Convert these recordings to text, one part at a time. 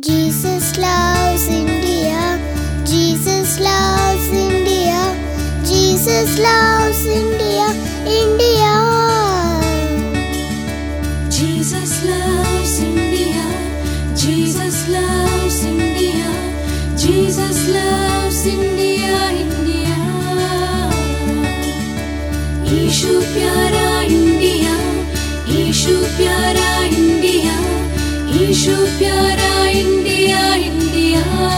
Jesus loves India. Jesus loves India. Jesus loves India. India. Jesus loves India. Jesus loves India. Jesus loves India. India. ईशु प्यारा India ईशु प्यारा India ईशु प्यारा India India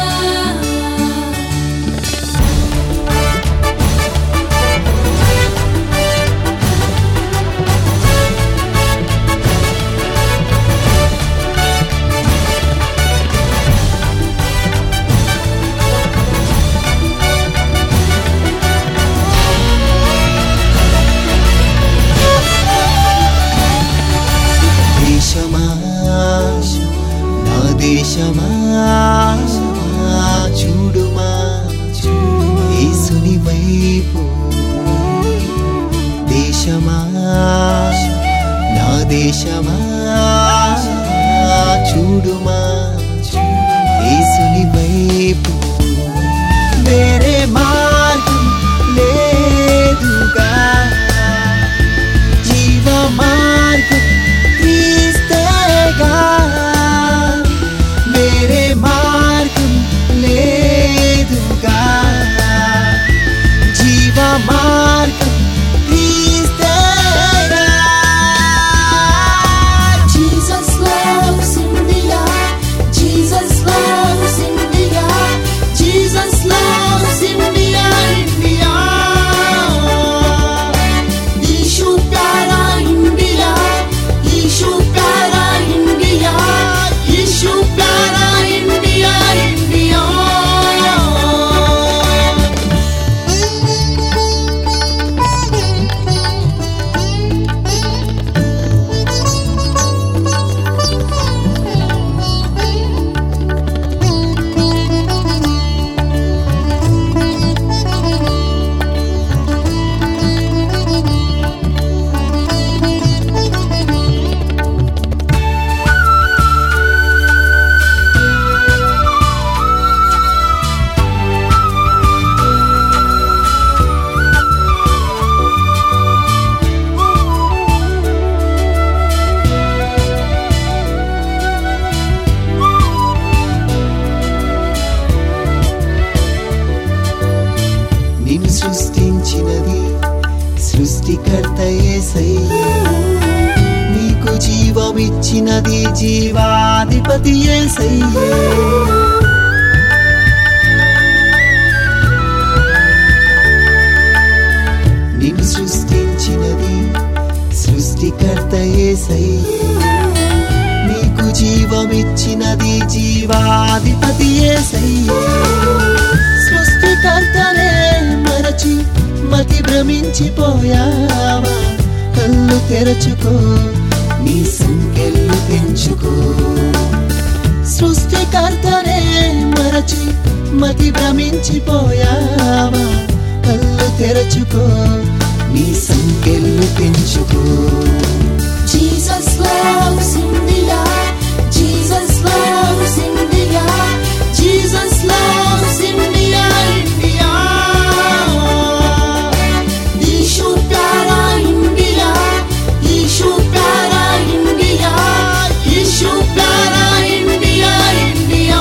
దేశమా నా దేశమా చూడుమా యేసుని వైపు దేశమా నా దేశమా చూడుమా యేసుని వైపు వేరే మార్గం లేదుగా జీవ మార్గం క్రీస్తేగా వేరే మార్గం లేదుగా జీవ మార్గం క్రీస్తేగా Jesus loves India. Jesus loves India. Jesus loves India. India. ईशु प्यारा इंडिया. ईशु प्यारा इंडिया. ईशु प्यारा इंडिया. इंडिया. నిన్ను సృష్టించినది సృష్టికర్త యేసయ్య నీకు జీవమిచ్చినది జీవాధిపతి యేసయ్య నిన్ను సృష్టించినది సృష్టికర్త యేసయ్య నీకు జీవమిచ్చినది జీవాధిపతి యేసయ్య సృష్టికర్తనే మరచి మతి భ్రమించిపోయావా కళ్ళు తెరచుకో నీ సంఖ్యలు పెంచుకో సృష్టికర్తనే మరచి మతి భ్రమించిపోయావా కళ్ళు తెరచుకో నీ సంఖ్యలు పెంచుకో Jesus loves India. Jesus loves India. Jesus loves India. India. ईशु प्यारा इंडिया. ईशु प्यारा इंडिया. ईशु प्यारा इंडिया. इंडिया.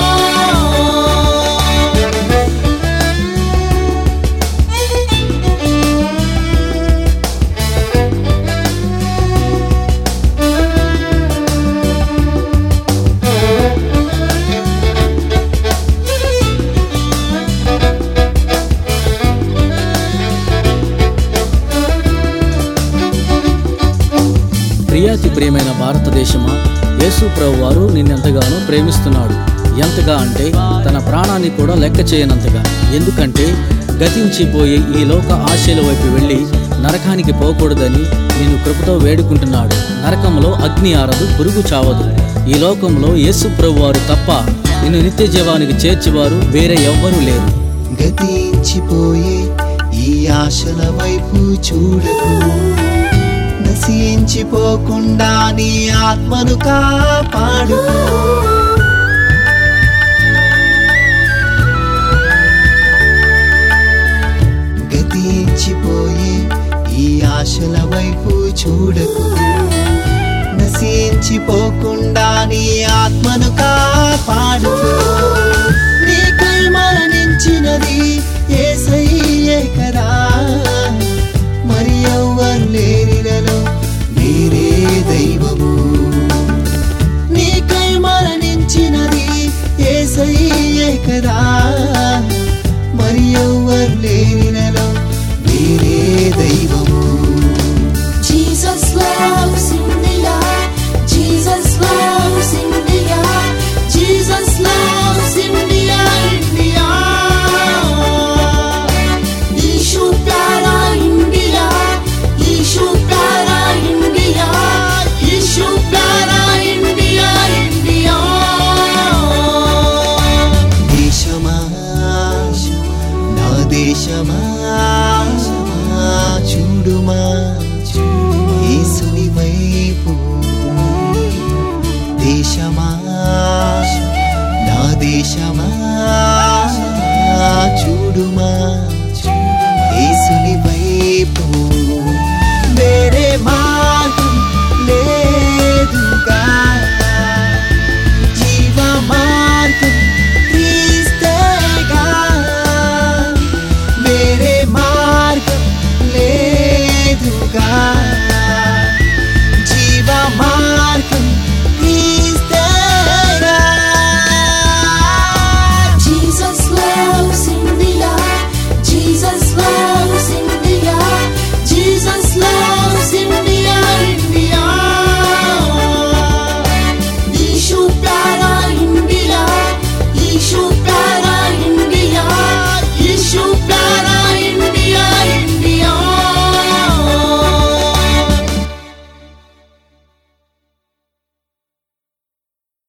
ప్రియాతి ప్రియమైన భారతదేశమా యేసు ప్రభు వారు నిన్నెంతగానో ప్రేమిస్తున్నాడు ఎంతగా అంటే తన ప్రాణాన్ని కూడా లెక్క చేయనంతగా ఎందుకంటే గతించిపోయే ఈ లోక ఆశల వైపు వెళ్ళి నరకానికి పోకూడదని నేను కృపతో వేడుకుంటున్నాడు నరకంలో అగ్ని ఆరదు పురుగు చావదు ఈ లోకంలో యేసు ప్రభు వారు తప్ప నిన్ను నిత్య జీవానికి చేర్చేవారు వేరే ఎవ్వరూ లేరు గతించిపోయే ఈ ఆశల వైపు చూడకు నశించిపోకుండా నీ ఆత్మను కాపాడుకో చూడకు నశించిపోకుండా నీ ఆత్మను కాపాడుకో నీకై మరణించినది ఏసయ్యే కదా మరి ఎవ్వరు లేనిలలో మీరే దైవము నీకై మరణించినది ఏసయ్యే కదా మరి ఎవ్వరు లేనిలలో మీరే దైవము Jesus loves India. Jesus loves India. Jesus loves India. India. ईशु प्यारा इंडिया. ईशु प्यारा इंडिया. ईशु प्यारा इंडिया. इंडिया. దేశమా నా దేశమా చూడుమా యేసుని వైపు దేశమా నా దేశమా